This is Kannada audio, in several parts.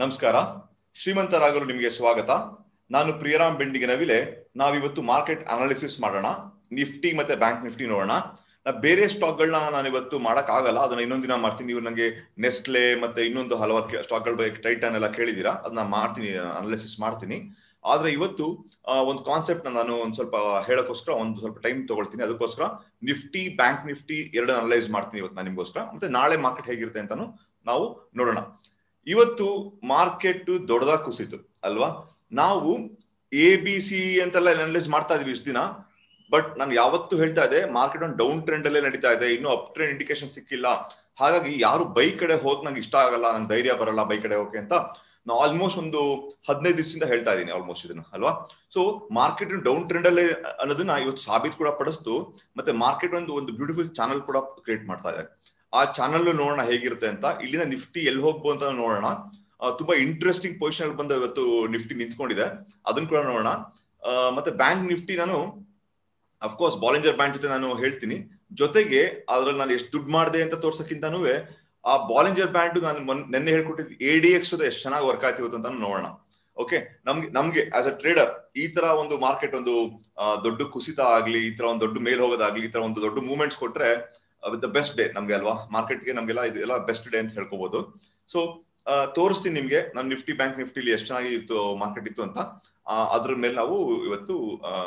ನಮಸ್ಕಾರ ಶ್ರೀಮಂತರಾಗಲು ನಿಮಗೆ ಸ್ವಾಗತ ನಾನು ಪ್ರಿಯರಾಮ್ ಬೆಂಡಿಗೆ ನವಿಲೆ ನಾವಿವತ್ತು ಮಾರ್ಕೆಟ್ ಅನಾಲಿಸಿಸ್ ಮಾಡೋಣ ನಿಫ್ಟಿ ಮತ್ತೆ ಬ್ಯಾಂಕ್ ನಿಫ್ಟಿ ನೋಡೋಣ ನಾ ಬೇರೆ ಸ್ಟಾಕ್ಗಳನ್ನ ನಾನು ಇವತ್ತು ಮಾಡಕ್ ಆಗಲ್ಲ ಅದನ್ನ ಇನ್ನೊಂದ್ ದಿನ ಮಾಡ್ತೀನಿ ನೀವು ನನಗೆ ನೆಸ್ಲೆ ಮತ್ತೆ ಇನ್ನೊಂದು ಹಲವಾರು ಸ್ಟಾಕ್ಗಳ ಬಗ್ಗೆ ಟೈಟನ್ ಎಲ್ಲ ಕೇಳಿದೀರಾ ಅದನ್ನ ಮಾಡ್ತೀನಿ ಅನಾಲಿಸಿಸ್ ಮಾಡ್ತೀನಿ ಆದ್ರೆ ಇವತ್ತು ಒಂದು ಕಾನ್ಸೆಪ್ಟ್ ನಾನು ಒಂದ್ ಸ್ವಲ್ಪ ಹೇಳಕ್ಕೋಸ್ಕರ ಒಂದು ಸ್ವಲ್ಪ ಟೈಮ್ ತಗೊಳ್ತೀನಿ ಅದಕ್ಕೋಸ್ಕರ ನಿಫ್ಟಿ ಬ್ಯಾಂಕ್ ನಿಫ್ಟಿ ಎರಡು ಅನಲೈಸ್ ಮಾಡ್ತೀನಿ ಇವತ್ತು ನಾನು ನಿಮ್ಗೋಸ್ಕರ ಮತ್ತೆ ನಾಳೆ ಮಾರ್ಕೆಟ್ ಹೇಗಿರುತ್ತೆ ಅಂತಾನು ನಾವು ನೋಡೋಣ ಇವತ್ತು ಮಾರ್ಕೆಟ್ ದೊಡ್ಡದಾಗಿ ಕುಸಿತು ಅಲ್ವಾ ನಾವು ಎ ಬಿ ಸಿ ಅಂತೆಲ್ಲ ಅನಲೈಸ್ ಮಾಡ್ತಾ ಇದೀವಿ ಇಷ್ಟು ದಿನ ಬಟ್ ನಾನು ಯಾವತ್ತು ಹೇಳ್ತಾ ಇದೆ ಮಾರ್ಕೆಟ್ ಒಂದು ಡೌನ್ ಟ್ರೆಂಡ್ ಅಲ್ಲೇ ನಡೀತಾ ಇದೆ ಇನ್ನು ಅಪ್ ಟ್ರೆಂಡ್ ಇಂಡಿಕೇಶನ್ ಸಿಕ್ಕಿಲ್ಲ ಹಾಗಾಗಿ ಯಾರು ಬೈ ಕಡೆ ಹೋಗ್ ನಂಗೆ ಇಷ್ಟ ಆಗಲ್ಲ ನಂಗೆ ಧೈರ್ಯ ಬರಲ್ಲ ಬೈ ಕಡೆ ಹೋಗಕ್ಕೆ ಅಂತ ನಾವು ಆಲ್ಮೋಸ್ಟ್ ಒಂದು ಹದಿನೈದು ದಿವಸದಿಂದ ಹೇಳ್ತಾ ಇದ್ದೀನಿ ಆಲ್ಮೋಸ್ಟ್ ಇದನ್ನ ಅಲ್ವಾ ಸೊ ಮಾರ್ಕೆಟ್ ಡೌನ್ ಟ್ರೆಂಡ್ ಅಲ್ಲೇ ಅನ್ನೋದನ್ನ ಇವತ್ತು ಸಾಬೀತ್ ಕೂಡ ಪಡಿಸ್ತು ಮತ್ತೆ ಮಾರ್ಕೆಟ್ ಒಂದು ಒಂದು ಬ್ಯೂಟಿಫುಲ್ ಚಾನಲ್ ಕೂಡ ಕ್ರಿಯೇಟ್ ಮಾಡ್ತಾ ಇದೆ ಆ ಚಾನಲ್ ನೋಡೋಣ ಹೇಗಿರುತ್ತೆ ಅಂತ ಇಲ್ಲಿಂದ ನಿಫ್ಟಿ ಎಲ್ಲಿ ಹೋಗ್ಬೋದು ಅಂತ ನೋಡೋಣ ತುಂಬಾ ಇಂಟ್ರೆಸ್ಟಿಂಗ್ ಪೊಸಿಷನ್ ಅಲ್ಲಿ ಬಂದು ಇವತ್ತು ನಿಫ್ಟಿ ನಿಂತ್ಕೊಂಡಿದೆ ಅದನ್ನ ಕೂಡ ನೋಡೋಣ ಮತ್ತೆ ಬ್ಯಾಂಕ್ ನಿಫ್ಟಿ ನಾನು ಅಫ್ಕೋರ್ಸ್ ಬಾಲಿಂಜರ್ ಬ್ಯಾಂಕ್ ಜೊತೆ ನಾನು ಹೇಳ್ತೀನಿ ಜೊತೆಗೆ ಅದ್ರಲ್ಲಿ ನಾನು ಎಷ್ಟು ದುಡ್ಡು ಮಾಡಿದೆ ಅಂತ ತೋರ್ಸಕ್ಕಿಂತನೂ ಆ ಬಾಲಿಂಜರ್ ಬ್ಯಾಂಡ್ ನಾನು ನೆನ್ನೆ ಹೇಳ್ಕೊಟ್ಟಿದ್ದು ಎ ಡಿ ಎಕ್ಸ್ ಜೊತೆ ಎಷ್ಟು ಚೆನ್ನಾಗಿ ವರ್ಕ್ ಆಯ್ತು ಅಂತ ನೋಡೋಣ ಓಕೆ ನಮ್ಗೆ ನಮ್ಗೆ ಆಸ್ ಅ ಟ್ರೇಡರ್ ಈ ತರ ಒಂದು ಮಾರ್ಕೆಟ್ ಒಂದು ದೊಡ್ಡ ಕುಸಿತ ಆಗ್ಲಿ ಈ ತರ ಒಂದು ದೊಡ್ಡ ಮೇಲ್ ಹೋಗೋದಾಗ್ಲಿ ಈ ತರ ಒಂದು ದೊಡ್ಡ ಮೂವ್ಮೆಂಟ್ಸ್ ಕೊಟ್ರೆ ವಿತ್ ದ ಬೆಸ್ಟ್ ಡೇ ನಮ್ಗೆ ಅಲ್ವಾ ಮಾರ್ಕೆಟ್ಗೆ ನಮ್ಗೆಲ್ಲ ಇದು ಎಲ್ಲ ಬೆಸ್ಟ್ ಡೇ ಅಂತ ಹೇಳ್ಕೋಬಹುದು ಸೊ ತೋರಿಸ್ತೀನಿ ನಿಮ್ಗೆ ನಾನು ನಿಫ್ಟಿ ಬ್ಯಾಂಕ್ ನಿಫ್ಟಿಲಿ ಎಷ್ಟು ಚೆನ್ನಾಗಿ ಇತ್ತು ಮಾರ್ಕೆಟ್ ಇತ್ತು ಅಂತ ಅದ್ರ ಮೇಲೆ ನಾವು ಇವತ್ತು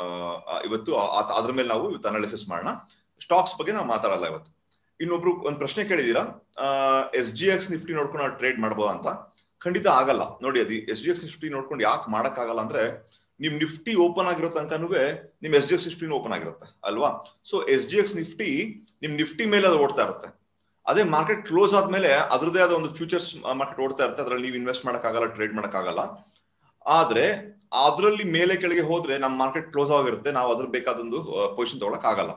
ಇವತ್ತು ಅದ್ರ ಮೇಲೆ ನಾವು ಇವತ್ತು ಅನಾಲಿಸಿಸ್ ಮಾಡೋಣ ಸ್ಟಾಕ್ಸ್ ಬಗ್ಗೆ ನಾವು ಮಾತಾಡಲ್ಲ ಇವತ್ತು ಇನ್ನೊಬ್ರು ಒಂದು ಪ್ರಶ್ನೆ ಕೇಳಿದೀರಾ ಎಸ್ ಜಿ ಎಕ್ಸ್ ನಿಫ್ಟಿ ನೋಡ್ಕೊಂಡು ನಾವು ಟ್ರೇಡ್ ಮಾಡ್ಬೋದಾ ಅಂತ ಖಂಡಿತ ಆಗಲ್ಲ ನೋಡಿ ಅದು ಎಸ್ ಜಿ ಎಕ್ಸ್ ನಿಫ್ಟಿ ನೋಡ್ಕೊಂಡು ಯಾಕೆ ಮಾಡಕ್ ಆಗಲ್ಲ ಅಂದ್ರೆ ನಿಮ್ ನಿಫ್ಟಿ ಓಪನ್ ಆಗಿರೋ ತನಕನೂ ನಿಮ್ S G X Nifty open ಆಗಿರುತ್ತೆ ಅಲ್ವಾ so S G X Nifty ನಿಮ್ ನಿಫ್ಟಿ ಮೇಲೆ ಅದು ಓಡ್ತಾ ಇರುತ್ತೆ ಅದೇ ಮಾರ್ಕೆಟ್ ಕ್ಲೋಸ್ ಆದ್ಮೇಲೆ ಅದ್ರದೇ ಆದ ಒಂದು ಫ್ಯೂಚರ್ಸ್ ಮಾರ್ಕೆಟ್ ಓಡ್ತಾ ಇರುತ್ತೆ ಅದ್ರಲ್ಲಿ ನೀವು ಇನ್ವೆಸ್ಟ್ ಮಾಡಕ್ಕಾಗಲ್ಲ ಟ್ರೇಡ್ ಮಾಡಕ್ಕಾಗಲ್ಲ ಆದ್ರೆ ಅದ್ರಲ್ಲಿ ಮೇಲೆ ಕೆಳಗೆ ಹೋದ್ರೆ ನಮ್ಮ ಮಾರ್ಕೆಟ್ ಕ್ಲೋಸ್ ಆಗಿರುತ್ತೆ ನಾವು ಅದ್ರ ಬೇಕಾದೊಂದು ಪೊಸಿಷನ್ ತಗೊಳಕ್ ಆಗಲ್ಲ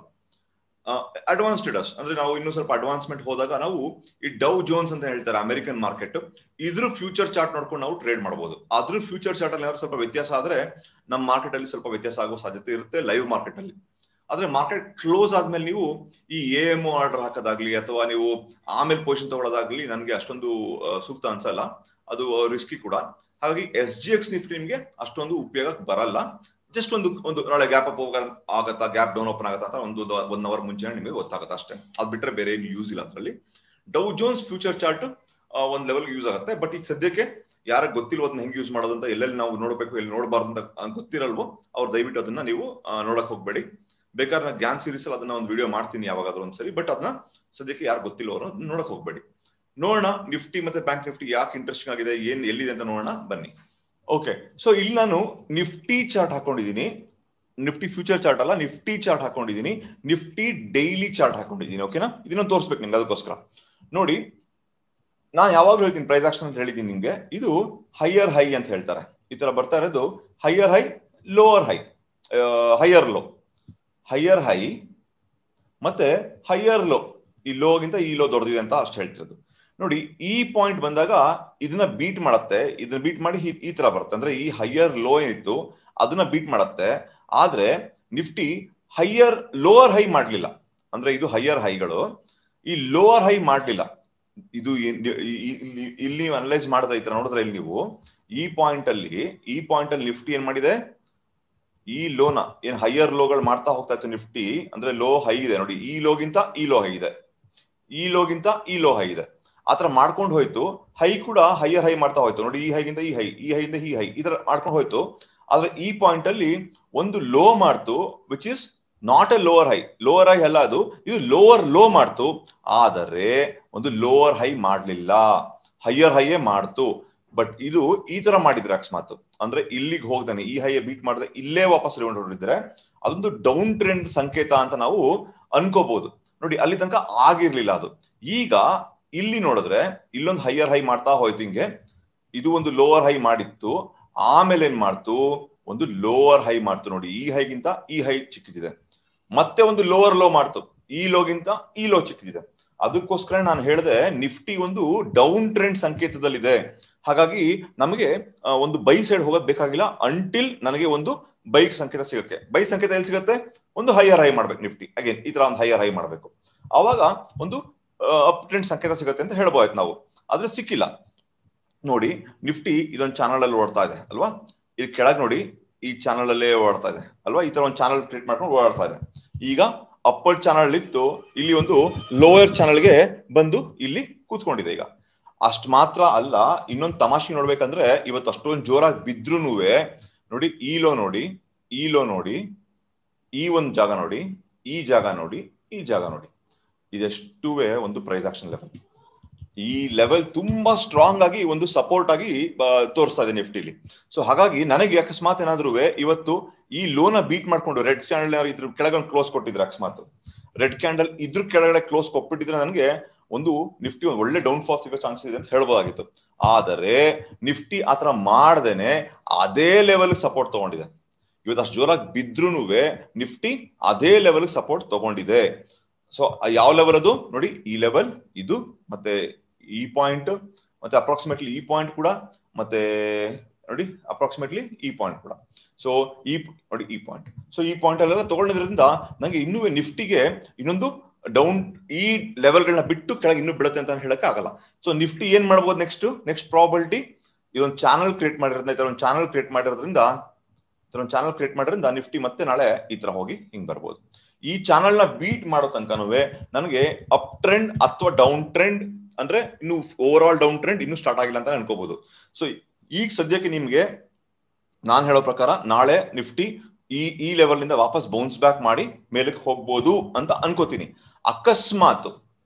ಅಡ್ವಾನ್ಸ್ ಟ್ರೇಡರ್ಸ್ ಅಂದ್ರೆ ನಾವು ಇನ್ನೂ ಸ್ವಲ್ಪ ಅಡ್ವಾನ್ಸ್ಮೆಂಟ್ ಹೋದಾಗ ನಾವು ಈ ಡೌ ಜೋನ್ಸ್ ಅಂತ ಹೇಳ್ತಾರೆ ಅಮೆರಿಕನ್ ಮಾರ್ಕೆಟ್ ಇದ್ರ ಫ್ಯೂಚರ್ ಚಾರ್ಟ್ ನೋಡ್ಕೊಂಡು ನಾವು ಟ್ರೇಡ್ ಮಾಡಬಹುದು ಅದ್ರ ಫ್ಯೂಚರ್ ಚಾರ್ಟ್ ಅಲ್ಲಿ ಸ್ವಲ್ಪ ವ್ಯತ್ಯಾಸ ಆದ್ರೆ ನಮ್ಮ ಮಾರ್ಕೆಟ್ ಅಲ್ಲಿ ಸ್ವಲ್ಪ ವ್ಯತ್ಯಾಸ ಆಗುವ ಸಾಧ್ಯತೆ ಇರುತ್ತೆ ಲೈವ್ ಮಾರ್ಕೆಟ್ ಅಲ್ಲಿ ಆದ್ರೆ ಮಾರ್ಕೆಟ್ ಕ್ಲೋಸ್ ಆದ್ಮೇಲೆ ನೀವು ಈ ಎ ಎಂ ಆರ್ಡರ್ ಹಾಕೋದಾಗ್ಲಿ ಅಥವಾ ನೀವು ಆಮೇಲೆ ಪೊಸಿಷನ್ ತಗೊಳ್ಳೋದಾಗ್ಲಿ ನನಗೆ ಅಷ್ಟೊಂದು ಸೂಕ್ತ ಅನ್ಸಲ್ಲ ಅದು ರಿಸ್ಕಿ ಕೂಡ ಹಾಗಾಗಿ ಎಸ್ ಜಿ ಎಕ್ಸ್ ನಿಫ್ಟಿ ನಿಮ್ಗೆ ಅಷ್ಟೊಂದು ಉಪಯೋಗ ಬರಲ್ಲ ಜಸ್ಟ್ ಒಂದು ಒಂದು ನಾಳೆ ಗ್ಯಾಪ್ ಅಪ್ ಹೋಗ ಆಗತ್ತಾ ಗ್ಯಾಪ್ ಡೌನ್ ಓಪನ್ ಆಗತ್ತಾ ಅಂತ ಒಂದು ಒನ್ ಅವರ್ ಮುಂಚೆ ನಿಮಗೆ ಗೊತ್ತಾಗುತ್ತೆ ಅಷ್ಟೇ ಅದ್ ಬಿಟ್ರೆ ಬೇರೆ ಏನು ಯೂಸ್ ಇಲ್ಲ ಅದರಲ್ಲಿ ಡೌ ಜೋನ್ಸ್ ಫ್ಯೂಚರ್ ಚಾರ್ಟ್ ಒಂದ್ ಲೆವೆಲ್ ಯೂಸ್ ಆಗುತ್ತೆ ಬಟ್ ಈಗ ಸದ್ಯಕ್ಕೆ ಯಾರ ಗೊತ್ತಿಲ್ವ ಅದನ್ನ ಹೆಂಗ್ ಯೂಸ್ ಮಾಡೋದು ಅಂತ ಎಲ್ಲೆಲ್ಲಿ ನಾವು ನೋಡ್ಬೇಕು ಎಲ್ಲಿ ನೋಡಬಾರ್ದು ಅಂತ ಗೊತ್ತಿರಲ್ವೋ ಅವ್ರು ದಯವಿಟ್ಟು ಅದನ್ನ ನೀವು ನೋಡಕ್ ಹೋಗ್ಬೇಡಿ ಬೇಕಾದ್ರೆ ನಾನು ಗ್ಯಾನ್ ಸೀರೀಸ್ ಅಲ್ಲಿ ಅದನ್ನ ಒಂದು ವಿಡಿಯೋ ಮಾಡ್ತೀನಿ ಯಾವಾಗಾದ್ರೂ ಒಂದ್ಸರಿ ಬಟ್ ಅದನ್ನ ಸದ್ಯಕ್ಕೆ ಯಾರು ಗೊತ್ತಿಲ್ಲ ಅವರು ನೋಡಕ್ ಹೋಗ್ಬೇಡಿ ನೋಡೋಣ ನಿಫ್ಟಿ ಮತ್ತೆ ಬ್ಯಾಂಕ್ ನಿಫ್ಟಿ ಯಾಕೆ ಇಂಟ್ರೆಸ್ಟಿಂಗ್ ಆಗಿದೆ ಏನ್ ಎಲ್ಲಿದೆ ಅಂತ ನೋಡೋಣ ಬನ್ನಿ ಓಕೆ ಸೊ ಇಲ್ಲಿ ನಾನು ನಿಫ್ಟಿ ಚಾರ್ಟ್ ಹಾಕೊಂಡಿದ್ದೀನಿ ನಿಫ್ಟಿ ಫ್ಯೂಚರ್ ಚಾರ್ಟ್ ಅಲ್ಲ ನಿಫ್ಟಿ ಚಾರ್ಟ್ ಹಾಕೊಂಡಿದ್ದೀನಿ ನಿಫ್ಟಿ ಡೈಲಿ ಚಾರ್ಟ್ ಹಾಕೊಂಡಿದ್ದೀನಿ ಓಕೆನಾ ಇದನ್ನ ತೋರಿಸ್ಬೇಕು ನಿಮ್ಗೆ ಅದಕ್ಕೋಸ್ಕರ ನೋಡಿ ನಾನು ಯಾವಾಗ್ಲೂ ಹೇಳ್ತೀನಿ ಪ್ರೈಸ್ ಆಕ್ಷನ್ ಅಂತ ಹೇಳಿದ್ದೀನಿ ನಿಮ್ಗೆ ಇದು ಹೈಯರ್ ಹೈ ಅಂತ ಹೇಳ್ತಾರೆ ಈ ತರ ಬರ್ತಾ ಇರೋದು higher high lower high higher low higher high ಮತ್ತೆ ಹೈಯರ್ ಲೋ ಈ ಲೋಗಿಂತ ಈ ಲೋ ದೊಡ್ಡದಿದೆ ಅಂತ ಅಷ್ಟು ಹೇಳ್ತಿರೋದು ನೋಡಿ ಈ ಪಾಯಿಂಟ್ ಬಂದಾಗ ಇದನ್ನ ಬೀಟ್ ಮಾಡತ್ತೆ ಇದನ್ನ ಬೀಟ್ ಮಾಡಿ ಈ ತರ ಬರುತ್ತೆ ಅಂದ್ರೆ ಈ ಹೈಯರ್ ಲೋ ಏನಿತ್ತು ಅದನ್ನ ಬೀಟ್ ಮಾಡತ್ತೆ ಆದ್ರೆ ನಿಫ್ಟಿ ಹೈಯರ್ ಲೋವರ್ ಹೈ ಮಾಡ್ಲಿಲ್ಲ ಅಂದ್ರೆ ಇದು ಹೈಯರ್ ಹೈಗಳು ಈ ಲೋವರ್ ಹೈ ಮಾಡ್ಲಿಲ್ಲ ಇದು ಇಲ್ಲಿ ನೀವು ಅನಲೈಸ್ ಮಾಡದ ಈ ತರ ನೋಡಿದ್ರೆ ಇಲ್ಲಿ ನೀವು ಈ ಪಾಯಿಂಟ್ ಅಲ್ಲಿ ಈ ಪಾಯಿಂಟ್ ಅಲ್ಲಿ ನಿಫ್ಟಿ ಏನ್ ಮಾಡಿದೆ ಈ ಲೋನ ಏನ್ ಹೈಯರ್ ಲೋಗಳು ಮಾಡ್ತಾ ಹೋಗ್ತಾ ಇತ್ತು ನಿಫ್ಟಿ ಅಂದ್ರೆ ಲೋ ಹೈ ಇದೆ ನೋಡಿ ಈ ಲೋಗಿಂತ ಈ ಲೋ ಹೈ ಇದೆ ಈ ಲೋಗಿಂತ ಈ ಲೋ ಹೈ ಇದೆ ಆತರ ಮಾಡ್ಕೊಂಡು ಹೋಯ್ತು ಹೈ ಕೂಡ ಹೈಯರ್ ಹೈ ಮಾಡ್ತಾ ಹೋಯ್ತು ನೋಡಿ ಈ ಹೈಗಿಂತ ಈ ಹೈ ಈ ಹೈಯಿಂದ ಈ ಹೈ ಈ ತರ ಮಾಡ್ಕೊಂಡು ಹೋಯ್ತು ಆದ್ರೆ ಈ ಪಾಯಿಂಟ್ ಅಲ್ಲಿ ಒಂದು ಲೋ ಮಾಡ್ತು which is not a lower high lower high ಅಲ್ಲ ಅದು ಇದು ಲೋವರ್ ಲೋ ಮಾಡ್ತು ಆದರೆ ಒಂದು ಲೋವರ್ ಹೈ ಮಾಡ್ಲಿಲ್ಲ ಹೈಯರ್ ಹೈಯೇ ಮಾಡ್ತು ಬಟ್ ಇದು ಈ ತರ ಮಾಡಿದ್ರೆ ಅಕಸ್ಮಾತ್ ಅಂದ್ರೆ ಇಲ್ಲಿಗೆ ಹೋಗ್ತಾನೆ ಈ ಹೈ ಬೀಟ್ ಮಾಡಿದ್ರೆ ಇಲ್ಲೇ ವಾಪಸ್ ಹೊರಡಿದ್ರೆ ಅದೊಂದು ಡೌನ್ ಟ್ರೆಂಡ್ ಸಂಕೇತ ಅಂತ ನಾವು ಅನ್ಕೋಬಹುದು ನೋಡಿ ಅಲ್ಲಿ ತನಕ ಆಗಿರ್ಲಿಲ್ಲ ಅದು ಈಗ ಇಲ್ಲಿ ನೋಡಿದ್ರೆ ಇಲ್ಲೊಂದು ಹೈಯರ್ ಹೈ ಮಾಡ್ತಾ ಹೋಯ್ತು ಹಿಂಗೆ ಇದು ಒಂದು ಲೋವರ್ ಹೈ ಮಾಡಿತ್ತು ಆಮೇಲೆ ಏನ್ ಮಾಡ್ತು ಒಂದು ಲೋವರ್ ಹೈ ಮಾಡ್ತು ನೋಡಿ ಈ ಹೈಗಿಂತ ಈ ಹೈ ಚಿಕ್ಕಿದೆ ಮತ್ತೆ ಒಂದು ಲೋವರ್ ಲೋ ಮಾಡ್ತು ಈ ಲೋಗಿಂತ ಈ ಲೋ ಚಿಕ್ಕಿದೆ ಅದಕ್ಕೋಸ್ಕರ ನಾನು ಹೇಳಿದೆ ನಿಫ್ಟಿ ಒಂದು ಡೌನ್ ಟ್ರೆಂಡ್ ಸಂಕೇತದಲ್ಲಿದೆ ಹಾಗಾಗಿ ನಮಗೆ ಒಂದು ಬೈ ಸೈಡ್ ಹೋಗೋದ್ ಬೇಕಾಗಿಲ್ಲ ಅಂಟಿಲ್ ನನಗೆ ಒಂದು ಬೈಕ್ ಸಂಕೇತ ಸಿಗಕ್ಕೆ ಬೈ ಸಂಕೇತ ಎಲ್ಲಿ ಸಿಗುತ್ತೆ ಒಂದು ಹೈಯರ್ ಹೈ ಮಾಡ್ಬೇಕು ನಿಫ್ಟಿ ಅಗೇನ್ ಈ ತರ ಒಂದು ಹೈಯರ್ ಹೈ ಮಾಡ್ಬೇಕು ಅವಾಗ ಒಂದು ಅಪ್ ಟ್ರೆಂಡ್ ಸಂಕೇತ ಸಿಗುತ್ತೆ ಅಂತ ಹೇಳ್ಬೋದಾಯ್ತು ನಾವು ಆದ್ರೆ ಸಿಕ್ಕಿಲ್ಲ ನೋಡಿ ನಿಫ್ಟಿ ಇದೊಂದು ಚಾನಲ್ ಅಲ್ಲಿ ಓಡ್ತಾ ಇದೆ ಅಲ್ವಾ ಇಲ್ಲಿ ಕೆಳಗ್ ನೋಡಿ ಈ ಚಾನಲ್ ಅಲ್ಲೇ ಓಡ್ತಾ ಇದೆ ಅಲ್ವಾ ಈ ತರ ಒಂದು ಚಾನಲ್ ಕ್ರಿಯೇಟ್ ಮಾಡ್ಕೊಂಡು ಓಡಾಡ್ತಾ ಇದೆ ಈಗ ಅಪ್ಪರ್ ಚಾನಲ್ ಇತ್ತು ಇಲ್ಲಿ ಒಂದು ಲೋಯರ್ ಚಾನಲ್ಗೆ ಬಂದು ಇಲ್ಲಿ ಕೂತ್ಕೊಂಡಿದೆ ಈಗ ಅಷ್ಟ್ ಮಾತ್ರ ಅಲ್ಲ ಇನ್ನೊಂದು ತಮಾಷೆ ನೋಡ್ಬೇಕಂದ್ರೆ ಇವತ್ತು ಅಷ್ಟೊಂದು ಜೋರಾಗಿ ಬಿದ್ರು ನೋಡಿ ಈ ಲೋ ನೋಡಿ ಈ ಲೋ ನೋಡಿ ಈ ಒಂದು ಜಾಗ ನೋಡಿ ಈ ಜಾಗ ನೋಡಿ ಈ ಜಾಗ ನೋಡಿ ಇದೆಷ್ಟುವೆ ಒಂದು ಪ್ರೈಸ್ ಆಕ್ಷನ್ ಲೆವೆಲ್ ಈ ಲೆವೆಲ್ ತುಂಬಾ ಸ್ಟ್ರಾಂಗ್ ಆಗಿ ಒಂದು ಸಪೋರ್ಟ್ ಆಗಿ ತೋರಿಸ್ತಾ ಇದೆ ನಿಫ್ಟಿಲಿ ಸೊ ಹಾಗಾಗಿ ನನಗೆ ಅಕಸ್ಮಾತ್ ಏನಾದ್ರೂ ಇವತ್ತು ಈ ಲೋನ ಬೀಟ್ ಮಾಡ್ಕೊಂಡು ರೆಡ್ ಕ್ಯಾಂಡಲ್ ಇದ್ರ ಕೆಳಗೆ ಕ್ಲೋಸ್ ಕೊಟ್ಟಿದ್ರೆ ಅಕಸ್ಮಾತ್ ರೆಡ್ ಕ್ಯಾಂಡಲ್ ಇದ್ರ ಕೆಳಗಡೆ ಕ್ಲೋಸ್ ಕೊಟ್ಬಿಟ್ಟಿದ್ರೆ ನನಗೆ ಒಂದು ನಿಫ್ಟಿ ಒಂದು ಒಳ್ಳೆ ಡೌನ್ ಫಾಲ್ ಸಿಗೋ ಚಾನ್ಸಸ್ ಇದೆ ಅಂತ ಹೇಳ್ಬೋದಾಗಿತ್ತು ಆದರೆ ನಿಫ್ಟಿ ಆತರ ಮಾಡ್ದೇನೆ ಅದೇ ಲೆವೆಲ್ ಸಪೋರ್ಟ್ ತಗೊಂಡಿದೆ ಇವತ್ತು ಅಷ್ಟು ಜೋರಾಗಿ ಬಿದ್ರೂ ನಿಫ್ಟಿ ಅದೇ ಲೆವೆಲ್ ಸಪೋರ್ಟ್ ತಗೊಂಡಿದೆ ಸೊ ಯಾವ ಲೆವೆಲ್ ಅದು ನೋಡಿ ಈ ಲೆವೆಲ್ ಇದು ಮತ್ತೆ ಈ ಪಾಯಿಂಟ್ ಮತ್ತೆ ಅಪ್ರಾಕ್ಸಿಮೇಟ್ಲಿ ಈ ಪಾಯಿಂಟ್ ಕೂಡ ಮತ್ತೆ ನೋಡಿ ಅಪ್ರಾಕ್ಸಿಮೇಟ್ಲಿ ಈ ಪಾಯಿಂಟ್ ಕೂಡ ಸೊ ಈ ನೋಡಿ ಈ ಪಾಯಿಂಟ್ ಸೊ ಈ ಪಾಯಿಂಟ್ ಅಲ್ಲೆಲ್ಲ ತಗೊಂಡಿದ್ರಿಂದ ನಂಗೆ ಇನ್ನೂ ನಿಫ್ಟಿಗೆ ಇನ್ನೊಂದು ಡೌನ್ ಈ ಲೆವೆಲ್ಗಳನ್ನ ಬಿಟ್ಟು ಕೆಳಗೆ ಇನ್ನೂ ಬೀಳುತ್ತೆ ಅಂತ ಹೇಳಕ್ ಆಗಲ್ಲ ಸೊ ನಿಫ್ಟಿ ಏನ್ ಮಾಡ್ಬೋದು ನೆಕ್ಸ್ಟ್ ನೆಕ್ಸ್ಟ್ ಪ್ರಾಬಬಿಲಿಟಿ ಇದೊಂದು ಚಾನಲ್ ಕ್ರಿಯೇಟ್ ಮಾಡಿರೋದ್ರಿಂದ ಈ ಒಂದು ಚಾನಲ್ ಕ್ರಿಯೇಟ್ ಮಾಡಿರೋದ್ರಿಂದ ಒಂದು ಚಾನಲ್ ಕ್ರಿಯೇಟ್ ಮಾಡಿರೋದ್ರಿಂದ ನಿಫ್ಟಿ ಮತ್ತೆ ನಾಳೆ ಈ ತರ ಹೋಗಿ ಹಿಂಗ್ ಬರ್ಬೋದು ಈ ಚಾನಲ್ ನ ಬೀಟ್ ಮಾಡೋ ತನಕನೂ ನನಗೆ ಅಪ್ ಟ್ರೆಂಡ್ ಅಥವಾ ಡೌನ್ ಟ್ರೆಂಡ್ ಅಂದ್ರೆ ಇನ್ನು ಓವರ್ ಆಲ್ ಡೌನ್ ಟ್ರೆಂಡ್ ಇನ್ನು ಸ್ಟಾರ್ಟ್ ಆಗಿಲ್ಲ ಅಂತ ಅನ್ಕೋಬಹುದು ಸೊ ಈಗ ಸದ್ಯಕ್ಕೆ ನಿಮ್ಗೆ ನಾನ್ ಹೇಳೋ ಪ್ರಕಾರ ನಾಳೆ ನಿಫ್ಟಿ ಈ ಈ ಲೆವೆಲ್ ನಿಂದ ವಾಪಸ್ ಬೌನ್ಸ್ ಬ್ಯಾಕ್ ಮಾಡಿ ಮೇಲಕ್ಕೆ ಹೋಗ್ಬೋದು ಅಂತ ಅನ್ಕೋತೀನಿ ಅಕಸ್ಮಾತ್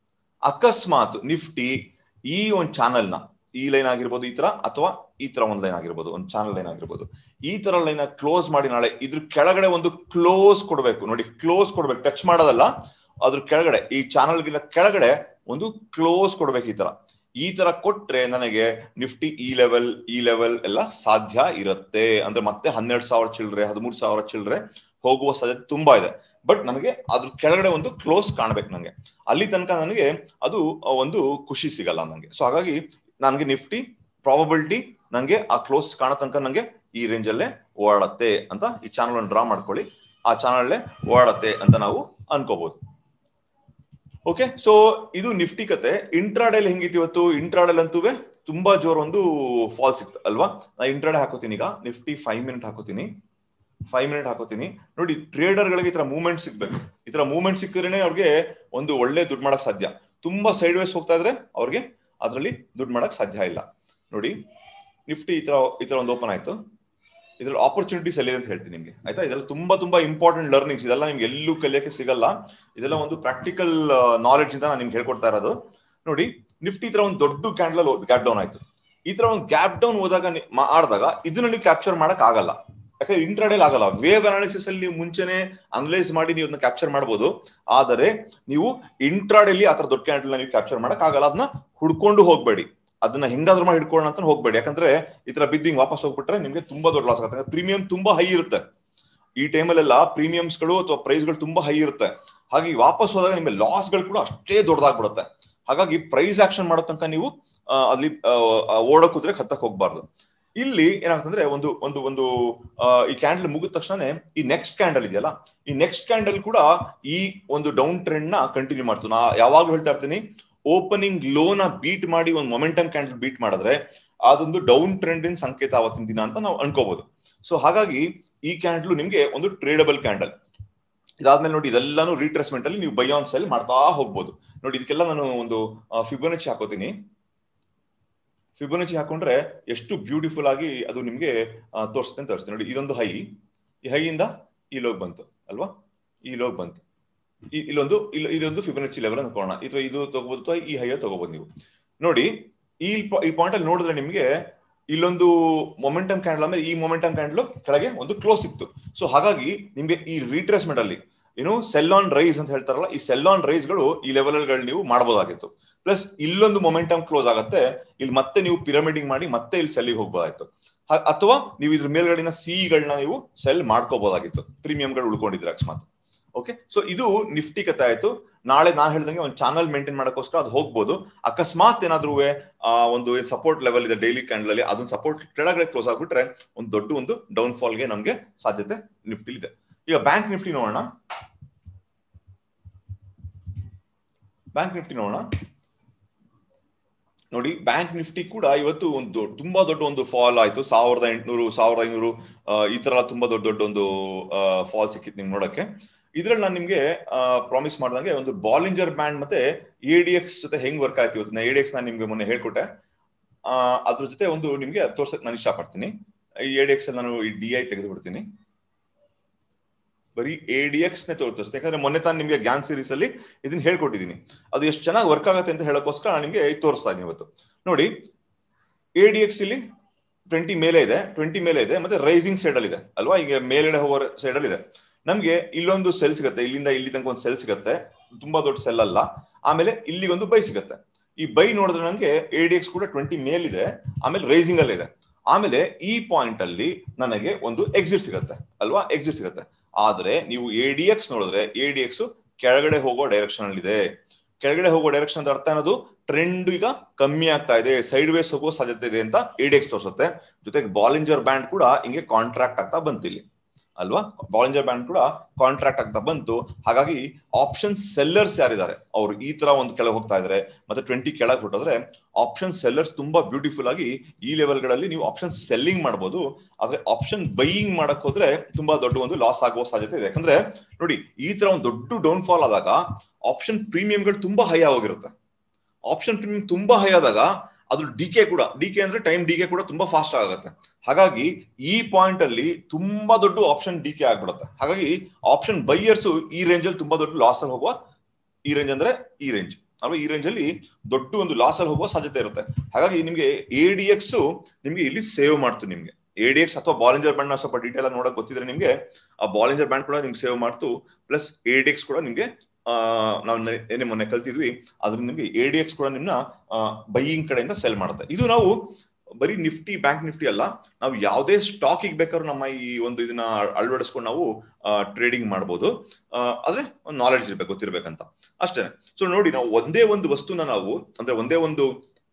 ಅಕಸ್ಮಾತ್ ನಿಫ್ಟಿ ಈ ಒಂದು ಚಾನಲ್ ನ ಈ ಲೈನ್ ಆಗಿರ್ಬೋದು ಈ ತರ ಅಥವಾ ಈ ತರ ಒಂದು ಲೈನ್ ಆಗಿರ್ಬೋದು ಒಂದು ಚಾನಲ್ ಲೈನ್ ಆಗಿರ್ಬೋದು ಈ ತರ ಲೈನ್ ಕ್ಲೋಸ್ ಮಾಡಿ ನಾಳೆ ಇದ್ರ ಕೆಳಗಡೆ ಒಂದು ಕ್ಲೋಸ್ ಕೊಡ್ಬೇಕು ನೋಡಿ ಕ್ಲೋಸ್ ಕೊಡ್ಬೇಕು ಟಚ್ ಮಾಡೋದಲ್ಲ ಅದ್ರ ಕೆಳಗಡೆ ಈ ಚಾನಲ್ ಕೆಳಗಡೆ ಒಂದು ಕ್ಲೋಸ್ ಕೊಡ್ಬೇಕು ಈ ತರ ಈ ತರ ಕೊಟ್ರೆ ನನಗೆ ನಿಫ್ಟಿ ಈ ಲೆವೆಲ್ ಈ ಲೆವೆಲ್ ಎಲ್ಲ ಸಾಧ್ಯ ಇರುತ್ತೆ ಅಂದ್ರೆ ಮತ್ತೆ ಹನ್ನೆರಡು ಸಾವಿರ ಚಿಲ್ಲರೆ ಹದಿಮೂರು ಸಾವಿರ ಚಿಲ್ಲರೆ ಹೋಗುವ ಸಾಧ್ಯತೆ ತುಂಬಾ ಇದೆ ಬಟ್ ನನಗೆ ಅದ್ರ ಕೆಳಗಡೆ ಒಂದು ಕ್ಲೋಸ್ ಕಾಣ್ಬೇಕು ನನಗೆ ಅಲ್ಲಿ ತನಕ ನನಗೆ ಅದು ಒಂದು ಖುಷಿ ಸಿಗಲ್ಲ ನನಗೆ ಸೊ ಹಾಗಾಗಿ ನನಗೆ ನಿಫ್ಟಿ ಪ್ರಾಬಬಿಲಿಟಿ ನನಗೆ ಆ ಕ್ಲೋಸ್ ಕಾಣೋ ತನಕ ನನಗೆ ಈ ರೇಂಜ್ ಅಲ್ಲೇ ಓಡಾಡತ್ತೆ ಅಂತ ಈ ಚಾನಲ್ ಅನ್ನು ಡ್ರಾ ಮಾಡ್ಕೊಳ್ಳಿ ಆ ಚಾನಲ್ ಓಡಾಡತ್ತೆ ಅಂತ ನಾವು ಅನ್ಕೋಬಹುದು ಓಕೆ ಸೊ ಇದು ನಿಫ್ಟಿ ಕತೆ ಇಂಟ್ರಾಡೇಲ್ ಹೆಂಗಿತ್ತು ಇವತ್ತು ಇಂಟ್ರಾಡೇಲ್ ಅಂತೂ ತುಂಬಾ ಜೋರ್ ಒಂದು ಫಾಲ್ ಸಿಕ್ತು ಅಲ್ವಾ ನಾ ಇಂಟ್ರಾಡೆ ಹಾಕೋತೀನಿ ಈಗ ನಿಫ್ಟಿ ಫೈವ್ ಮಿನಿಟ್ ಹಾಕೋತೀನಿ ಫೈವ್ ಮಿನಿಟ್ ಹಾಕೋತೀನಿ ನೋಡಿ ಟ್ರೇಡರ್ ಗಳಿಗೆ ಈ ತರ ಮೂವ್ಮೆಂಟ್ ಸಿಗ್ಬೇಕು ಈ ತರ ಮೂವ್ಮೆಂಟ್ ಸಿಕ್ಕಿದ್ರೆ ಅವ್ರಿಗೆ ಒಂದು ಒಳ್ಳೆ ದುಡ್ಡು ಮಾಡಕ್ ಸಾಧ್ಯ ತುಂಬಾ ಸೈಡ್ ವೈಸ್ ಹೋಗ್ತಾ ಇದ್ರೆ ಅವ್ರಿಗೆ ಅದರಲ್ಲಿ ದುಡ್ಡು ಮಾಡಕ್ ಸಾಧ್ಯ ಇಲ್ಲ ನೋಡಿ ನಿಫ್ಟಿ ಈ ತರ ಈ ತರ ಒಂದು ಓಪನ್ ಆಯ್ತು ಇದ್ರಲ್ಲಿ ಆಪರ್ಚುನಿಟೀಸ್ ಎಲ್ಲಿದೆ ಅಂತ ಹೇಳ್ತೀನಿ ನಿಮ್ಗೆ ಆಯ್ತಾ ಇದೆಲ್ಲ ತುಂಬಾ ತುಂಬಾ ಇಂಪಾರ್ಟೆಂಟ್ ಲರ್ನಿಂಗ್ಸ್ ಇದೆಲ್ಲ ನಿಮ್ಗೆ ಎಲ್ಲೂ ಕಲಿಯಕ್ಕೆ ಸಿಗಲ್ಲ ಇದೆಲ್ಲ ಒಂದು ಪ್ರಾಕ್ಟಿಕಲ್ ನಾಲೆಡ್ಜ್ ಇಂದ ನಾನು ನಿಮ್ಗೆ ಹೇಳ್ಕೊಡ್ತಾ ಇರೋದು ನೋಡಿ ನಿಫ್ಟಿ ಈ ತರ ಒಂದು ದೊಡ್ಡ ಕ್ಯಾಂಡಲ್ ಗ್ಯಾಪ್ ಡೌನ್ ಆಯ್ತು ಈ ತರ ಒಂದು ಗ್ಯಾಪ್ ಡೌನ್ ಹೋದಾಗ ಆಡಿದಾಗ ಇದನ್ನ ನೀವು ಕ್ಯಾಪ್ಚರ್ ಮಾಡಕ್ ಆಗಲ್ಲ ಯಾಕಂದ್ರೆ ಇಂಟ್ರಾಡೇಲ್ ಆಗಲ್ಲ ವೇವ್ ಅನಾಲಿಸಿಸ್ ಅಲ್ಲಿ ನೀವು ಮುಂಚೆನೆ ಅನಲೈಸ್ ಮಾಡಿ ನೀವು ಅದನ್ನ ಕ್ಯಾಪ್ಚರ್ ಮಾಡಬಹುದು ಆದರೆ ನೀವು ಇಂಟ್ರಾಡೇಲಿ ಆತರ ದೊಡ್ಡ ಕ್ಯಾಂಡಲ್ ನೀವು ಕ್ಯಾಪ್ಚರ್ ಮಾಡಕ್ ಆಗಲ್ಲ ಅದನ್ನ ಹುಡ್ಕೊಂಡು ಹೋಗ್ಬೇಡಿ ಅದನ್ನ ಹೆಂಗಾದ್ರೂ ಮಾಡಿ ಹಿಡ್ಕೊಳ್ಳೋಣ ಅಂತ ಹೋಗ್ಬೇಡಿ ಯಾಕಂದ್ರೆ ಈ ತರ ಬಿದ್ದಿಂಗ್ ವಾಪಸ್ ಹೋಗ್ಬಿಟ್ರೆ ನಿಮ್ಗೆ ತುಂಬಾ ದೊಡ್ಡ ಲಾಸ್ ಆಗುತ್ತೆ ಪ್ರೀಮಿಯಂ ತುಂಬಾ ಹೈ ಇರುತ್ತೆ ಈ ಟೈಮಲ್ಲೆಲ್ಲ ಪ್ರೀಮಿಯಮ್ಸ್ ಗಳು ಅಥವಾ ಪ್ರೈಸ್ ಗಳು ತುಂಬಾ ಹೈ ಇರುತ್ತೆ ಹಾಗೆ ವಾಪಸ್ ಹೋದಾಗ ನಿಮಗೆ ಲಾಸ್ ಗಳು ಕೂಡ ಅಷ್ಟೇ ದೊಡ್ಡದಾಗ್ಬಿಡುತ್ತೆ ಹಾಗಾಗಿ ಪ್ರೈಸ್ ಆಕ್ಷನ್ ಮಾಡೋ ತನಕ ನೀವು ಅಲ್ಲಿ ಓಡೋ ಕುದ್ರೆ ಹತ್ತಕ್ ಹೋಗ್ಬಾರ್ದು ಇಲ್ಲಿ ಏನಾಗ್ತಂದ್ರೆ ಒಂದು ಒಂದು ಒಂದು ಈ ಕ್ಯಾಂಡಲ್ ಮುಗಿದ ತಕ್ಷಣ ಈ ನೆಕ್ಸ್ಟ್ ಕ್ಯಾಂಡಲ್ ಇದೆಯಲ್ಲ ಈ ನೆಕ್ಸ್ಟ್ ಕ್ಯಾಂಡಲ್ ಕೂಡ ಈ ಒಂದು ಡೌನ್ ಟ್ರೆಂಡ್ ನ ಕಂಟಿನ್ಯೂ ಮಾಡ್ತು ನಾ ಯಾವಾಗ್ಲೂ ಹೇಳ್ತಾ ಇರ್ತೀನಿ ಓಪನಿಂಗ್ ಲೋನ ಬೀಟ್ ಮಾಡಿ ಒಂದು ಮೊಮೆಂಟಮ್ ಕ್ಯಾಂಡಲ್ ಬೀಟ್ ಮಾಡಿದ್ರೆ ಅದೊಂದು ಡೌನ್ ಟ್ರೆಂಡ್ ಇನ್ ಸಂಕೇತ ಆವತ್ತಿನ ದಿನ ಅಂತ ನಾವು ಅನ್ಕೋಬಹುದು ಸೊ ಹಾಗಾಗಿ ಈ ಕ್ಯಾಂಡಲ್ ನಿಮ್ಗೆ ಒಂದು ಟ್ರೇಡಬಲ್ ಕ್ಯಾಂಡಲ್ ಇದಾದ್ಮೇಲೆ ನೋಡಿ ಇದೆಲ್ಲಾನು ರೀಟ್ರೇಸ್ಮೆಂಟ್ ಅಲ್ಲಿ ನೀವು ಬೈ ಆನ್ ಸೆಲ್ ಮಾಡ್ತಾ ಹೋಗ್ಬೋದು ನೋಡಿ ಇದಕ್ಕೆಲ್ಲ ನಾನು ಒಂದು ಫಿಬೋನಚಿ ಹಾಕೋತೀನಿ ಫಿಬೋನಚಿ ಹಾಕೊಂಡ್ರೆ ಎಷ್ಟು ಬ್ಯೂಟಿಫುಲ್ ಆಗಿ ಅದು ನಿಮ್ಗೆ ತೋರಿಸುತ್ತೆ ಅಂತ ತೋರಿಸ್ತೀನಿ ನೋಡಿ ಇದೊಂದು ಹೈ ಈ ಹೈಯಿಂದ ಈ ಲೋಗ್ ಬಂತು ಅಲ್ವಾ ಈ ಲೋಗ್ ಬಂತು ಇಲ್ಲೊಂದು ಇಲ್ಲ ಇದೊಂದು ಫಿಬೊನಚಿ ಲೆವೆಲ್ ಅನ್ಕೋಣ ಅಥವಾ ಇದು ತಗೋಬಹುದು ಅಥವಾ ಈ ಹೈಯ ತಗೋಬಹುದು ನೀವು ನೋಡಿ ಈ ಈ ಪಾಯಿಂಟ್ ಅಲ್ಲಿ ನೋಡಿದ್ರೆ ನಿಮ್ಗೆ ಇಲ್ಲೊಂದು ಮೊಮೆಂಟಮ್ ಕ್ಯಾಂಡಲ್ ಅಂದ್ರೆ ಈ ಮೊಮೆಂಟಮ್ ಕ್ಯಾಂಡಲ್ ಕೆಳಗೆ ಒಂದು ಕ್ಲೋಸ್ ಸಿಕ್ತು ಸೊ ಹಾಗಾಗಿ ನಿಮ್ಗೆ ಈ ರೀಟ್ರೇಸ್ಮೆಂಟ್ ಅಲ್ಲಿ ಏನು ಸೆಲ್ ಆನ್ ರೈಸ್ ಅಂತ ಹೇಳ್ತಾರಲ್ಲ ಈ ಸೆಲ್ ಆನ್ ರೈಸ್ ಗಳು ಈ ಲೆವೆಲ್ ಗಳು ನೀವು ಮಾಡಬಹುದಾಗಿತ್ತು ಪ್ಲಸ್ ಇಲ್ಲೊಂದು ಮೊಮೆಂಟಮ್ ಕ್ಲೋಸ್ ಆಗುತ್ತೆ ಇಲ್ಲಿ ಮತ್ತೆ ನೀವು ಪಿರಮಿಡಿಂಗ್ ಮಾಡಿ ಮತ್ತೆ ಇಲ್ಲಿ ಸೆಲ್ಲಿಗೆ ಹೋಗ್ಬೋದಾಯ್ತು ಅಥವಾ ನೀವು ಇದ್ರ ಮೇಲ್ಗಡೆನ ಸಿಗಳನ್ನ ನೀವು ಸೆಲ್ ಮಾಡ್ಕೋಬಹುದಾಗಿತ್ತು ಪ್ರೀಮಿಯಂಗಳು ಉಳ್ಕೊಂಡಿದ್ರೆ ಅಕಸ್ಮಾತ್ ಓಕೆ ಸೊ ಇದು ನಿಫ್ಟಿ ಕತೆ ಆಯ್ತು ನಾಳೆ ನಾನು ಹೇಳ್ದಂಗೆ ಒಂದು ಚಾನಲ್ ಮೇಂಟೈನ್ ಮಾಡೋಕ್ಕೋಸ್ಕರ ಅದು ಹೋಗ್ಬೋದು ಅಕಸ್ಮಾತ್ ಏನಾದ್ರೂ ಒಂದು ಸಪೋರ್ಟ್ ಲೆವೆಲ್ ಇದೆ ಡೈಲಿ ಕ್ಯಾಂಡಲ್ ಅಲ್ಲಿ ಅದನ್ನ ಸಪೋರ್ಟ್ ಕೆಳಗಡೆ ಕ್ಲೋಸ್ ಆಗ್ಬಿಟ್ರೆ ಒಂದು ದೊಡ್ಡ ಒಂದು ಡೌನ್ ಫಾಲ್ಗೆ ನಮಗೆ ಸಾಧ್ಯತೆ ನಿಫ್ಟಿ ಇದೆ ಈಗ ಬ್ಯಾಂಕ್ ನಿಫ್ಟಿ ನೋಡೋಣ ಬ್ಯಾಂಕ್ ನಿಫ್ಟಿ ನೋಡೋಣ ನೋಡಿ ಬ್ಯಾಂಕ್ ನಿಫ್ಟಿ ಕೂಡ ಇವತ್ತು ಒಂದು ತುಂಬಾ ದೊಡ್ಡ ಒಂದು ಫಾಲ್ ಆಯ್ತು ಸಾವಿರದ ಎಂಟುನೂರು ಸಾವಿರದ ಐನೂರು ಈ ತರ ಎಲ್ಲ ತುಂಬಾ ದೊಡ್ಡ ದೊಡ್ಡ ಒಂದು ಫಾಲ್ ಸಿಕ್ಕಿತ್ತು ನಿಮ್ಗೆ ನೋಡಕ್ಕೆ ಇದ್ರಲ್ಲಿ ನಾನು ನಿಮ್ಗೆ ಪ್ರಾಮಿಸ್ ಮಾಡ್ದಂಗೆ ಒಂದು ಬಾಲಿಂಜರ್ ಬ್ಯಾಂಡ್ ಮತ್ತೆ ಎ ಡಿ ಎಕ್ಸ್ ಜೊತೆ ಹೆಂಗ್ ವರ್ಕ್ ಆಯ್ತು ಇವತ್ತು ಎ ಡಿ ಎಕ್ಸ್ ನಾನು ನಿಮ್ಗೆ ಮೊನ್ನೆ ಹೇಳ್ಕೊಟ್ಟೆ ಅದ್ರ ಜೊತೆ ಒಂದು ನಿಮ್ಗೆ ತೋರ್ಸಕ್ ನಾನು ಇಷ್ಟಪಡ್ತೀನಿ ಈ ಎ ಡಿ ಎಕ್ಸ್ ನಾನು ಈ ಡಿ ಐ ತೆಗೆದು ಬಿಡ್ತೀನಿ ಬರೀ ಎ ಡಿ ಎಕ್ಸ್ ನೇ ತೋರಿಸ್ತೇನೆ ಯಾಕಂದ್ರೆ ಮೊನ್ನೆ ತಾನು ನಿಮ್ಗೆ ಗ್ಯಾನ್ ಸೀರೀಸ್ ಅಲ್ಲಿ ಇದನ್ನ ಹೇಳ್ಕೊಟ್ಟಿದ್ದೀನಿ ಅದು ಎಷ್ಟು ಚೆನ್ನಾಗಿ ವರ್ಕ್ ಆಗುತ್ತೆ ಅಂತ ಹೇಳೋಕ್ಕೋಸ್ಕರ ನಾನು ನಿಮ್ಗೆ ತೋರಿಸ್ತಾ ಇದ್ದೀನಿ ಇವತ್ತು ನೋಡಿ ಎ ಡಿ ಎಕ್ಸ್ ಇಲ್ಲಿ ಟ್ವೆಂಟಿ ಮೇಲೆ ಇದೆ ಟ್ವೆಂಟಿ ಮೇಲೆ ಇದೆ ಮತ್ತೆ ರೈಸಿಂಗ್ ಸೈಡ್ ಅಲ್ಲಿ ಇದೆ ಅಲ್ವಾ ಈಗ ಮೇಲ್ಗಡೆ ಹೋಗೋ ಸೈಡ್ ಅಲ್ಲಿ ಇದೆ ನಮ್ಗೆ ಇಲ್ಲೊಂದು ಸೆಲ್ ಸಿಗುತ್ತೆ ಇಲ್ಲಿಂದ ಇಲ್ಲಿ ತನಕ ಒಂದು ಸೆಲ್ ಸಿಗುತ್ತೆ ತುಂಬಾ ದೊಡ್ಡ ಸೆಲ್ ಅಲ್ಲ ಆಮೇಲೆ ಇಲ್ಲಿ ಒಂದು ಬೈ ಸಿಗುತ್ತೆ ಈ ಬೈ ನೋಡಿದ್ರೆ ನನಗೆ ಎ ಡಿ ಎಕ್ಸ್ ಕೂಡ ಟ್ವೆಂಟಿ ಮೇಲಿದೆ ಆಮೇಲೆ ರೈಸಿಂಗ್ ಅಲ್ಲಿ ಇದೆ ಆಮೇಲೆ ಈ ಪಾಯಿಂಟ್ ಅಲ್ಲಿ ನನಗೆ ಒಂದು ಎಕ್ಸಿಟ್ ಸಿಗುತ್ತೆ ಅಲ್ವಾ ಎಕ್ಸಿಟ್ ಸಿಗುತ್ತೆ ಆದ್ರೆ ನೀವು ಎ ಡಿ ಎಕ್ಸ್ ನೋಡಿದ್ರೆ ಎ ಡಿ ಎಕ್ಸ್ ಕೆಳಗಡೆ ಹೋಗೋ ಡೈರೆಕ್ಷನ್ ಅಲ್ಲಿ ಇದೆ ಕೆಳಗಡೆ ಹೋಗೋ ಡೈರೆಕ್ಷನ್ ಅಂತ ಅರ್ಥ ಅನ್ನೋದು ಟ್ರೆಂಡ್ ಈಗ ಕಮ್ಮಿ ಆಗ್ತಾ ಇದೆ ಸೈಡ್ ವೇಸ್ ಹೋಗೋ ಸಾಧ್ಯತೆ ಇದೆ ಅಂತ ಎ ಡಿ ಎಕ್ಸ್ ತೋರಿಸುತ್ತೆ ಜೊತೆಗೆ ಬಾಲಿಂಜರ್ ಬ್ಯಾಂಡ್ ಕೂಡ ಹಿಂಗೆ ಕಾಂಟ್ರಾಕ್ಟ್ ಆಗ್ತಾ ಬಂತು ಇಲ್ಲಿ ಅಲ್ವಾ ಬಾಲಿಂಜರ್ ಬ್ಯಾಂಡ್ ಕೂಡ ಕಾಂಟ್ರಾಕ್ಟ್ ಆಗ್ತಾ ಬಂತು ಹಾಗಾಗಿ ಆಪ್ಷನ್ ಸೆಲ್ಲರ್ಸ್ ಯಾರಿದ್ದಾರೆ ಅವ್ರು ಈ ತರ ಒಂದು ಕೆಳಗೆ ಹೋಗ್ತಾ ಇದಾರೆ ಮತ್ತೆ ಟ್ವೆಂಟಿ ಕೆಳಗೆ ಹೊಟ್ಟೋದ್ರೆ ಆಪ್ಷನ್ ಸೆಲ್ಲರ್ಸ್ ತುಂಬಾ ಬ್ಯೂಟಿಫುಲ್ ಆಗಿ ಈ ಲೆವೆಲ್ಗಳಲ್ಲಿ ನೀವು ಆಪ್ಷನ್ ಸೆಲ್ಲಿಂಗ್ ಮಾಡಬಹುದು ಆದ್ರೆ ಆಪ್ಷನ್ ಬೈಯಿಂಗ್ ಮಾಡಕ್ ಹೋದ್ರೆ ತುಂಬಾ ದೊಡ್ಡ ಒಂದು ಲಾಸ್ ಆಗುವ ಸಾಧ್ಯತೆ ಇದೆ ಯಾಕಂದ್ರೆ ನೋಡಿ ಈ ತರ ಒಂದು ದೊಡ್ಡ ಡೌನ್ ಫಾಲ್ ಆದಾಗ ಆಪ್ಷನ್ ಪ್ರೀಮಿಯಂಗಳು ತುಂಬಾ ಹೈ ಆಗೋಗಿರುತ್ತೆ ಆಪ್ಷನ್ ಪ್ರೀಮಿಯಂ ತುಂಬಾ ಹೈ ಆದಾಗ ಅದು ಡಿ ಕೆ ಕೂಡ ಡಿ ಕೆ ಅಂದ್ರೆ ಟೈಮ್ ಡಿ ಕೆ ಕೂಡ ತುಂಬಾ ಫಾಸ್ಟ್ ಆಗುತ್ತೆ ಹಾಗಾಗಿ ಈ ಪಾಯಿಂಟ್ ಅಲ್ಲಿ ತುಂಬಾ ದೊಡ್ಡ ಆಪ್ಷನ್ ಡಿ ಕೆ ಆಗ್ಬಿಡುತ್ತೆ ಹಾಗಾಗಿ ಆಪ್ಷನ್ ಬೈಯರ್ಸ್ ಈ ರೇಂಜ್ ಅಲ್ಲಿ ತುಂಬಾ ದೊಡ್ಡ ಲಾಸ್ ಅಲ್ಲಿ ಹೋಗುವ ಈ ರೇಂಜ್ ಅಂದ್ರೆ ಈ ರೇಂಜ್ ಅಲ್ವಾ ಈ ರೇಂಜ್ ಅಲ್ಲಿ ದೊಡ್ಡ ಒಂದು ಲಾಸ್ ಅಲ್ಲಿ ಹೋಗುವ ಸಾಧ್ಯತೆ ಇರುತ್ತೆ ಹಾಗಾಗಿ ನಿಮ್ಗೆ ಎ ಡಿ ಎಕ್ಸ್ ನಿಮ್ಗೆ ಇಲ್ಲಿ ಸೇವ್ ಮಾಡ್ತು ನಿಮ್ಗೆ ಎ ಡಿ ಎಕ್ಸ್ ಅಥವಾ ಬಾಲಿಂಜರ್ ಬ್ಯಾಂಡ್ ಸ್ವಲ್ಪ ಡೀಟೇಲ್ ಆಗಿ ನೋಡಕ್ ಗೊತ್ತಿದ್ರೆ ನಿಮ್ಗೆ ಆ ಬಾಲಿಂಜರ್ ಬ್ಯಾಂಡ್ ಕೂಡ ನಿಮ್ಗೆ ಸೇವ್ ಮಾಡ್ತು ಪ್ಲಸ್ ಎ ಡಿ ಎಕ್ಸ್ ಕೂಡ ನಿಮ್ಗೆ ನಾವು ಏನೇ ಮೊನ್ನೆ ಕಲ್ತಿದ್ವಿ ಅದ್ರಿಂದ ನಿಮ್ಗೆ ಎ ಡಿ ಎಕ್ಸ್ ಕೂಡ ನಿಮ್ನ ಬೈಯಿಂಗ್ ಕಡೆಯಿಂದ ಸೆಲ್ ಮಾಡುತ್ತೆ ಇದು ನಾವು ಬರೀ ನಿಫ್ಟಿ ಬ್ಯಾಂಕ್ ನಿಫ್ಟಿ ಅಲ್ಲ ನಾವು ಯಾವುದೇ ಸ್ಟಾಕಿಗೆ ಬೇಕಾದ್ರೂ ನಮ್ಮ ಈ ಒಂದು ಇದನ್ನ ಅಳವಡಿಸ್ಕೊಂಡು ನಾವು ಟ್ರೇಡಿಂಗ್ ಮಾಡ್ಬೋದು ಆದ್ರೆ ಒಂದು ನಾಲೆಡ್ಜ್ ಇರ್ಬೇಕು ಗೊತ್ತಿರ್ಬೇಕಂತ ಅಷ್ಟೇ ಸೊ ನೋಡಿ ನಾವು ಒಂದೇ ಒಂದು ವಸ್ತುನ ನಾವು ಅಂದ್ರೆ ಒಂದೇ ಒಂದು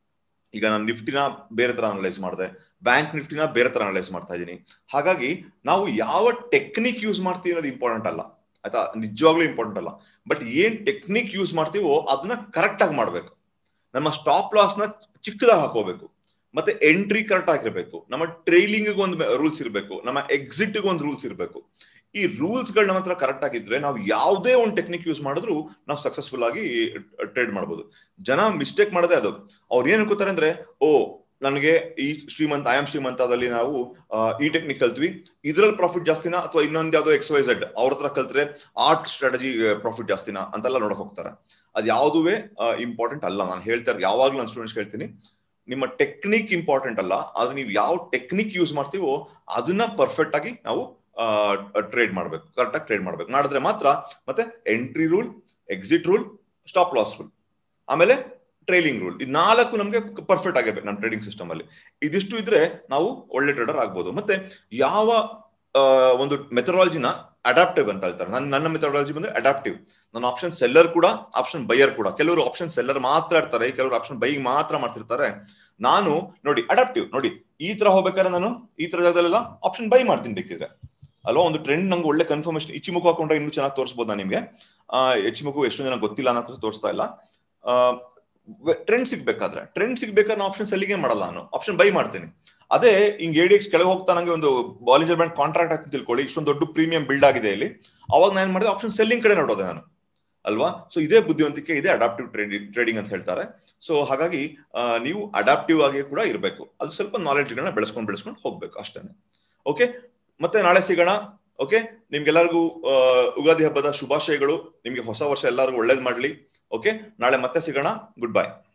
ಈಗ ನಾನು ನಿಫ್ಟಿನ ಬೇರೆ ತರ ಅನಲೈಸ್ ಮಾಡಿದೆ ಬ್ಯಾಂಕ್ ನಿಫ್ಟಿನ ಬೇರೆ ತರ ಅನಲೈಸ್ ಮಾಡ್ತಾ ಇದ್ದೀನಿ ಹಾಗಾಗಿ ನಾವು ಯಾವ ಟೆಕ್ನಿಕ್ ಯೂಸ್ ಮಾಡ್ತೀವಿ ಅನ್ನೋದು ಇಂಪಾರ್ಟೆಂಟ್ ಅಲ್ಲ ಆಯ್ತಾ ನಿಜವಾಗ್ಲೂ ಇಂಪಾರ್ಟೆಂಟ್ ಅಲ್ಲ ಬಟ್ ಏನ್ ಟೆಕ್ನಿಕ್ ಯೂಸ್ ಮಾಡ್ತೀವೋ ಅದನ್ನ ಕರೆಕ್ಟ್ ಆಗಿ ಮಾಡ್ಬೇಕು ನಮ್ಮ ಸ್ಟಾಪ್ ಲಾಸ್ ನ ಚಿಕ್ಕದಾಗಿ ಹಾಕೋಬೇಕು ಮತ್ತೆ ಎಂಟ್ರಿ ಕರೆಕ್ಟ್ ಆಗಿರ್ಬೇಕು ನಮ್ಮ ಟ್ರೈಲಿಂಗ್ ಒಂದು ರೂಲ್ಸ್ ಇರಬೇಕು ನಮ್ಮ ಎಕ್ಸಿಟ್ ಒಂದು ರೂಲ್ಸ್ ಇರಬೇಕು ಈ ರೂಲ್ಸ್ ಗಳು ನಮ್ಮ ಹತ್ರ ಕರೆಕ್ಟ್ ಆಗಿದ್ರೆ ನಾವು ಯಾವುದೇ ಒಂದು ಟೆಕ್ನಿಕ್ ಯೂಸ್ ಮಾಡಿದ್ರು ನಾವು ಸಕ್ಸಸ್ಫುಲ್ ಆಗಿ ಟ್ರೇಡ್ ಮಾಡ್ಬೋದು ಜನ ಮಿಸ್ಟೇಕ್ ಮಾಡದೆ ಅದು ಅವ್ರು ಏನ್ ಅನ್ಕೋತಾರೆ ಅಂದ್ರೆ ಓ ನನಗೆ ಈ ಶ್ರೀಮಂತ ಐ ಆಮ್ ಶ್ರೀಮಂತದಲ್ಲಿ ನಾವು ಈ ಟೆಕ್ನಿಕ್ ಕಲ್ತ್ವಿ ಇದ್ರಲ್ಲಿ ಪ್ರಾಫಿಟ್ ಜಾಸ್ತಿನಾ ಅಥವಾ ಇನ್ನೊಂದು ಯಾವ್ದೋ ಎಕ್ಸ್ ವೈ ಝೆಡ್ ಅವ್ರ ಹತ್ರ ಕಲ್ತ್ರೆ ಆರ್ಟ್ ಸ್ಟ್ರಾಟಜಿ ಪ್ರಾಫಿಟ್ ಜಾಸ್ತಿನಾ ಅಂತೆಲ್ಲ ನೋಡಕ್ ಹೋಗ್ತಾರೆ ಅದ್ ಯಾವುದುವೇ ಇಂಪಾರ್ಟೆಂಟ್ ಅಲ್ಲ ನಾನು ಹೇಳ್ತಾ ಯಾವಾಗ್ಲೂ ನನ್ನ ಸ್ಟೂಡೆಂಟ್ಸ್ ಹೇಳ್ತೀನಿ ನಿಮ್ಮ ಟೆಕ್ನಿಕ್ ಇಂಪಾರ್ಟೆಂಟ್ ಅಲ್ಲ ಆದ್ರೆ ನೀವು ಯಾವ ಟೆಕ್ನಿಕ್ ಯೂಸ್ ಮಾಡ್ತೀವೋ ಅದನ್ನ ಪರ್ಫೆಕ್ಟ್ ಆಗಿ ನಾವು ಟ್ರೇಡ್ ಮಾಡ್ಬೇಕು ಕರೆಕ್ಟ್ ಆಗಿ ಟ್ರೇಡ್ ಮಾಡ್ಬೇಕು ಮಾಡಿದ್ರೆ ಮಾತ್ರ ಮತ್ತೆ entry rule exit rule stop loss rule ಆಮೇಲೆ ಟ್ರೇಲಿಂಗ್ ರೂಲ್ ಇದು ನಾಲ್ಕು ನಮಗೆ ಪರ್ಫೆಕ್ಟ್ ಆಗಿರ್ಬೇಕು ನಮ್ಮ ಟ್ರೇಡಿಂಗ್ ಸಿಸ್ಟಮ್ ಅಲ್ಲಿ ಇದಿಷ್ಟು ಇದ್ರೆ ನಾವು ಒಳ್ಳೆ ಟ್ರೇಡರ್ ಆಗ್ಬೋದು ಮತ್ತೆ ಯಾವ ಒಂದು ಮೆಥಡಾಲಜಿನ ಅಡಾಪ್ಟಿವ್ ಅಂತ ಹೇಳ್ತಾರೆ ನನ್ನ ನನ್ನ ಮೆಥಡಾಲಜಿ ಬಂದ್ರೆ ಅಡಾಪ್ಟಿವ್ ನನ್ನ ಆಪ್ಷನ್ ಸೆಲ್ಲರ್ ಕೂಡ ಆಪ್ಷನ್ ಬೈಯರ್ ಕೂಡ ಕೆಲವರು ಆಪ್ಷನ್ ಸೆಲ್ಲರ್ ಮಾತ್ರ ಇರ್ತಾರೆ ಕೆಲವರು ಆಪ್ಷನ್ ಬೈಯಿಂಗ್ ಮಾತ್ರ ಮಾಡ್ತಿರ್ತಾರೆ ನಾನು ನೋಡಿ ಅಡಾಪ್ಟಿವ್ ನೋಡಿ ಈ ತರ ಹೋಗ್ಬೇಕಾದ್ರೆ ನಾನು ಈ ತರ ಜಾಗದಲ್ಲೆಲ್ಲ ಆಪ್ಷನ್ ಬೈ ಮಾಡ್ತೀನಿ ಬೇಕಿದ್ರೆ ಅಲ್ವಾ ಒಂದು ಟ್ರೆಂಡ್ ನಂಗೆ ಒಳ್ಳೆ ಕನ್ಫರ್ಮೇಶನ್ ಇಚ್ಚಿಮುಖ ಹಾಕೊಂಡ್ರೆ ಇನ್ನೂ ಚೆನ್ನಾಗಿ ತೋರಿಸಬಹುದು ನಾನು ನಿಮ್ಗೆ ಇಚ್ಚಿಮುಖ ಎಷ್ಟು ಜನ ಗೊತ್ತಿಲ್ಲ ಅನ್ನೋಕೆ ತೋರಿಸ್ತಾ ಇಲ್ಲ ಟ್ರೆಂಡ್ ಸಿಗ್ಬೇಕಾದ್ರೆ ಟ್ರೆಂಡ್ ಸಿಗ್ಬೇಕಾದ್ರೆ ನಾನು ಆಪ್ಷನ್ ಸೆಲ್ಲಿಗೆ ಮಾಡಲ್ಲ ನಾನು ಆಪ್ಷನ್ ಬೈ ಮಾಡ್ತೀನಿ ಅದೇ ಹಿಂಗ್ ಎ ಡಿ ಎಕ್ಸ್ ಕೆಳಗೆ ಹೋಗ್ತಾ ನಂಗೆ ಒಂದು ಬಾಲಿಂಜರ್ ಬ್ಯಾಂಡ್ ಕಾಂಟ್ರಾಕ್ಟ್ ಆಗ್ತೀನಿ ತಿಳ್ಕೊಳ್ಳಿ ಇಷ್ಟೊಂದು ದೊಡ್ಡ ಪ್ರೀಮಿಯಂ ಬಿಲ್ಡ್ ಆಗಿದೆ ಇಲ್ಲಿ ಅವಾಗ ನಾನು ಏನ್ ಮಾಡಿದೆ ಆಪ್ಷನ್ ಸೆಲ್ಲಿಂಗ್ ಕಡೆ ನೋಡೋದೆ ನಾನು ಅಲ್ವಾ ಸೊ ಇದೇ ಬುದ್ಧಿವಂತಿಕೆ ಇದೆ ಅಡಾಪ್ಟಿವ್ ಟ್ರೇಡಿಂಗ್ ಟ್ರೇಡಿಂಗ್ ಅಂತ ಹೇಳ್ತಾರೆ ಸೊ ಹಾಗಾಗಿ ನೀವು ಅಡಾಪ್ಟಿವ್ ಆಗಿ ಕೂಡ ಇರಬೇಕು ಅದು ಸ್ವಲ್ಪ ನಾಲೆಡ್ಜ್ಗಳನ್ನ ಬೆಳೆಸ್ಕೊಂಡು ಬೆಳೆಸ್ಕೊಂಡು ಹೋಗ್ಬೇಕು ಅಷ್ಟೇ ಓಕೆ ಮತ್ತೆ ನಾಳೆ ಸಿಗೋಣ ಓಕೆ ನಿಮ್ಗೆಲ್ಲರಿಗೂ ಯುಗಾದಿ ಹಬ್ಬದ ಶುಭಾಶಯಗಳು ನಿಮ್ಗೆ ಹೊಸ ವರ್ಷ ಎಲ್ಲರಿಗೂ ಒಳ್ಳೇದ್ ಮಾಡ್ಲಿ ಓಕೆ ನಾಳೆ ಮತ್ತೆ ಸಿಗೋಣ ಗುಡ್ ಬೈ